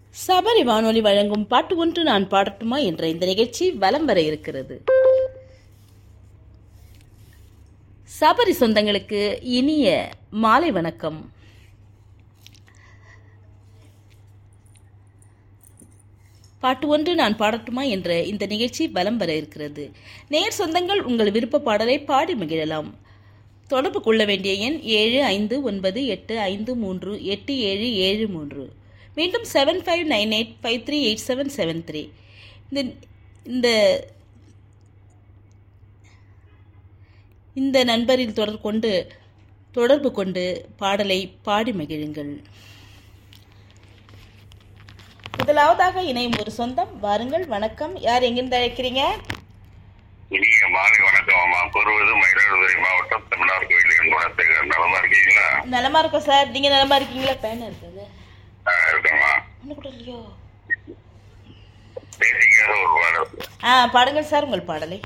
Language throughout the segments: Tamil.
சபரி வானொலி வழங்கும் பாட்டு ஒன்று நான் பாடட்டுமா என்ற இந்த நிகழ்ச்சி வலம் வர இருக்கிறது சபரி சொந்தங்களுக்கு இனிய மாலை வணக்கம் பாட்டு ஒன்று நான் பாடட்டுமா என்ற இந்த நிகழ்ச்சி வலம் வர இருக்கிறது நேர் சொந்தங்கள் உங்கள் விருப்ப பாடலை பாடி மகிழலாம் தொடர்பு கொள்ள வேண்டிய எண் ஏழு ஐந்து ஒன்பது எட்டு ஐந்து மூன்று எட்டு ஏழு ஏழு மூன்று மீண்டும் seven five nine eight five three eight seven seven three இந்த இந்த இந்த நண்பரில் தொடர்பு கொண்டு தொடர்பு கொண்டு பாடலை பாடி மகிழுங்கள் முதலாவதாக இணையும் ஒரு சொந்தம் வாருங்கள் வணக்கம் யார் எங்கிருந்து அழைக்கிறீங்க இனிய மாலை வணக்கம் அம்மா கூறுவது மயிலாடுதுறை மாவட்டம் தமிழ்நாடு கோயில் குணசேகர் நலமா இருக்கீங்களா நலமா இருக்கோம் சார் நீங்க நலமா இருக்கீங்களா பேன் இருக்குது ஆ, இருக்கேம்மா ஒண்ணு கூட இல்லையோ பேசிக்காத ஒரு பாடல் ஆ பாடுங்கள் சார் உங்கள் பாடலை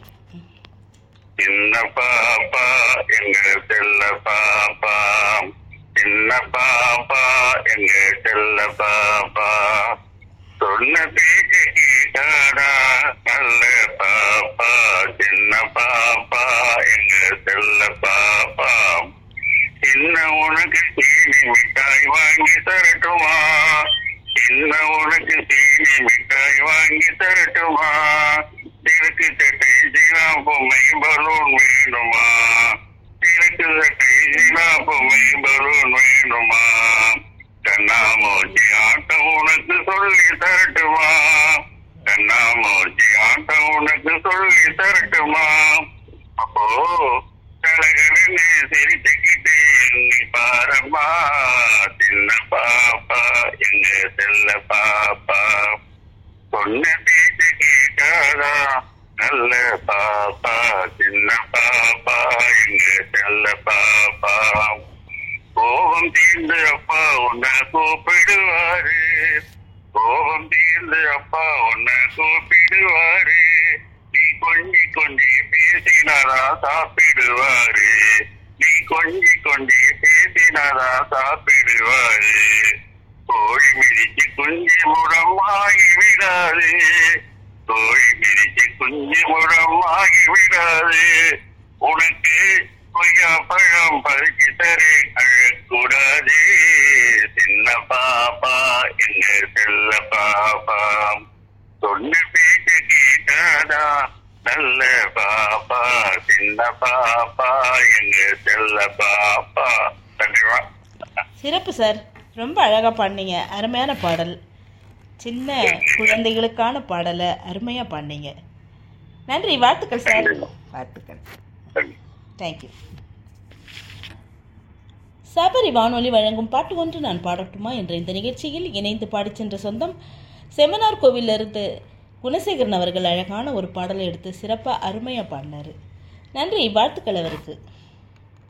சின்ன பாப்பா எங்க செல்ல பாப்பா சின்ன பாப்பா எங்க செல்ல பாப்பா சொன்ன பேச்சு கேட்டாடா நல்ல பாப்பா சின்ன பாப்பா எங்க செல்ல பாப்பா சின்ன உனக்கு சீனி மிட்டாய் வாங்கி தரட்டுமா சின்ன உனக்கு சீனி மிட்டாய் வாங்கி தரட்டுமா திருக்கு சட்டை சீனா பொம்மை பலூன் வேணுமா திருக்கு சட்டை சீனா பொம்மை பலூன் வேணுமா கண்ணாமூச்சி ஆட்டம் உனக்கு சொல்லி தரட்டுமா கண்ணாமூச்சி ஆட்டம் உனக்கு சொல்லி தரட்டுமா அப்போ கலகலன்னு சிரிச்சுக்கிட்டு எண்ணி பாரம்மா சின்ன பாப்பா எங்க செல்ல பாப்பா சொன்ன பேச்சு கேட்காதா நல்ல பாப்பா சின்ன பாப்பா எங்க செல்ல பாப்பா கோபம் தீர்ந்து அப்பா உன்னை கூப்பிடுவாரு கோபம் தீர்ந்து அப்பா உன்னை கூப்பிடுவாரு நீ கொஞ்சி கொஞ்சி பேசினாரா சாப்பிடுவாரு நீ கொஞ்சி கொஞ்சி பேசினாரா சாப்பிடுவாரு கோழி மிதிச்சு குஞ்சு முடம் ஆகி விடாது கோழி மிதிச்சு குஞ்சு முடம் ஆகி விடாது உனக்கு கொய்யா பழம் பறிச்சு தரே அழக்கூடாது சின்ன பாப்பா எங்க செல்ல பாப்பா சொன்ன பேச்சு கேட்டாதா நல்ல பாப்பா சின்ன பாப்பா எங்க செல்ல பாப்பா நன்றிவா சிறப்பு சார் ரொம்ப அழகாக பாடினீங்க அருமையான பாடல் சின்ன குழந்தைகளுக்கான பாடலை அருமையாக பாடினீங்க நன்றி வாழ்த்துக்கள் சார் வாழ்த்துக்கள் நன்றி தேங்க்யூ சபரி வானொலி வழங்கும் பாட்டு ஒன்று நான் பாடட்டுமா என்ற இந்த நிகழ்ச்சியில் இணைந்து பாடிச் சென்ற சொந்தம் செமனார் கோவிலிருந்து குணசேகரன் அவர்கள் அழகான ஒரு பாடலை எடுத்து சிறப்பாக அருமையாக பாடினார் நன்றி வாழ்த்துக்கள் அவருக்கு